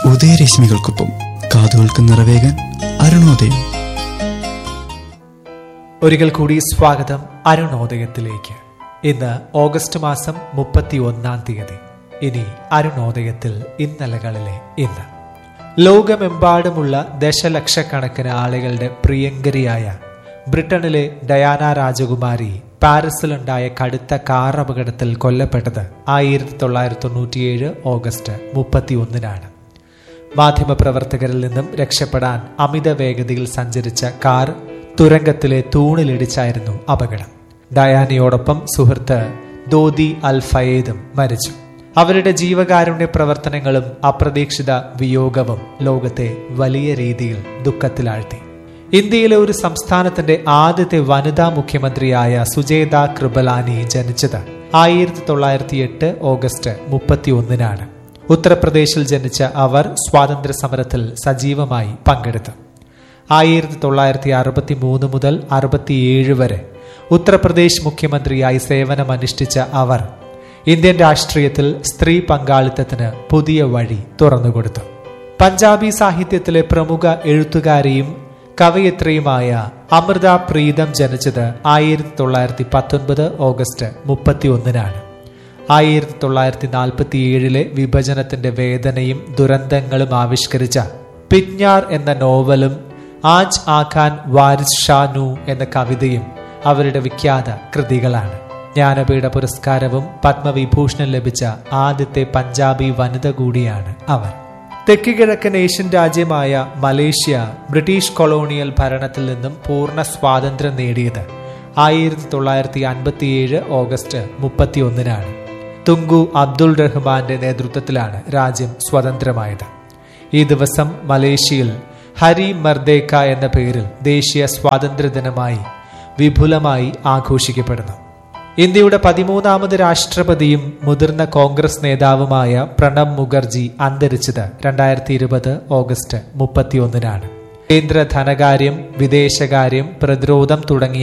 ഉദയരശ്മികൾക്കൊപ്പം കാതുകൾക്ക് നിറവേകാൻ അരുണോദയം ഒരിക്കൽ കൂടി സ്വാഗതം അരുണോദയത്തിലേക്ക് ഇന്ന് ഓഗസ്റ്റ് മാസം മുപ്പത്തി ഒന്നാം തീയതി ഇനി അരുണോദയത്തിൽ ഇന്നലകളിലെ ഇന്ന് ലോകമെമ്പാടുമുള്ള ദശലക്ഷക്കണക്കിന് ആളുകളുടെ പ്രിയങ്കരിയായ ബ്രിട്ടനിലെ ഡയാന രാജകുമാരി പാരീസിലുണ്ടായ കടുത്ത കാർ അപകടത്തിൽ കൊല്ലപ്പെട്ടത് ആയിരത്തി തൊള്ളായിരത്തി തൊണ്ണൂറ്റിയേഴ് ഓഗസ്റ്റ് മുപ്പത്തി ഒന്നിനാണ് മാധ്യമപ്രവർത്തകരിൽ നിന്നും രക്ഷപ്പെടാൻ അമിത വേഗതയിൽ സഞ്ചരിച്ച കാർ തുരങ്കത്തിലെ തൂണിലിടിച്ചായിരുന്നു അപകടം ഡയാനയോടൊപ്പം സുഹൃത്ത് ദോദി അൽ ഫയേദും മരിച്ചു അവരുടെ ജീവകാരുണ്യ പ്രവർത്തനങ്ങളും അപ്രതീക്ഷിത വിയോഗവും ലോകത്തെ വലിയ രീതിയിൽ ദുഃഖത്തിലാഴ്ത്തി ഇന്ത്യയിലെ ഒരു സംസ്ഥാനത്തിന്റെ ആദ്യത്തെ വനിതാ മുഖ്യമന്ത്രിയായ സുജേത കൃപലാനി ജനിച്ചത് ആയിരത്തി തൊള്ളായിരത്തി എട്ട് ഓഗസ്റ്റ് മുപ്പത്തി ഒന്നിനാണ് ഉത്തർപ്രദേശിൽ ജനിച്ച അവർ സ്വാതന്ത്ര്യ സമരത്തിൽ സജീവമായി പങ്കെടുത്തു ആയിരത്തി തൊള്ളായിരത്തി അറുപത്തി മൂന്ന് മുതൽ അറുപത്തിയേഴ് വരെ ഉത്തർപ്രദേശ് മുഖ്യമന്ത്രിയായി സേവനമനുഷ്ഠിച്ച അവർ ഇന്ത്യൻ രാഷ്ട്രീയത്തിൽ സ്ത്രീ പങ്കാളിത്തത്തിന് പുതിയ വഴി തുറന്നുകൊടുത്തു പഞ്ചാബി സാഹിത്യത്തിലെ പ്രമുഖ എഴുത്തുകാരിയും കവയിത്രിയുമായ അമൃത പ്രീതം ജനിച്ചത് ആയിരത്തി തൊള്ളായിരത്തി പത്തൊൻപത് ഓഗസ്റ്റ് മുപ്പത്തി ഒന്നിനാണ് ആയിരത്തി തൊള്ളായിരത്തി നാൽപ്പത്തി ഏഴിലെ വിഭജനത്തിന്റെ വേദനയും ദുരന്തങ്ങളും ആവിഷ്കരിച്ച പിജ്ഞാർ എന്ന നോവലും ആജ് ആഖാൻ വാരിസ് ഷാനു എന്ന കവിതയും അവരുടെ വിഖ്യാത കൃതികളാണ് ജ്ഞാനപീഠ പുരസ്കാരവും പത്മവിഭൂഷണം ലഭിച്ച ആദ്യത്തെ പഞ്ചാബി വനിത കൂടിയാണ് അവർ തെക്ക് കിഴക്കൻ ഏഷ്യൻ രാജ്യമായ മലേഷ്യ ബ്രിട്ടീഷ് കൊളോണിയൽ ഭരണത്തിൽ നിന്നും പൂർണ്ണ സ്വാതന്ത്ര്യം നേടിയത് ആയിരത്തി തൊള്ളായിരത്തി അൻപത്തിയേഴ് ഓഗസ്റ്റ് മുപ്പത്തി ഒന്നിനാണ് തുങ്കു അബ്ദുൾ റഹ്മാന്റെ നേതൃത്വത്തിലാണ് രാജ്യം സ്വതന്ത്രമായത് ഈ ദിവസം മലേഷ്യയിൽ ഹരി മർദേക്ക എന്ന പേരിൽ ദേശീയ സ്വാതന്ത്ര്യ ദിനമായി വിപുലമായി ആഘോഷിക്കപ്പെടുന്നു ഇന്ത്യയുടെ പതിമൂന്നാമത് രാഷ്ട്രപതിയും മുതിർന്ന കോൺഗ്രസ് നേതാവുമായ പ്രണബ് മുഖർജി അന്തരിച്ചത് രണ്ടായിരത്തി ഇരുപത് ഓഗസ്റ്റ് മുപ്പത്തിയൊന്നിനാണ് കേന്ദ്ര ധനകാര്യം വിദേശകാര്യം പ്രതിരോധം തുടങ്ങിയ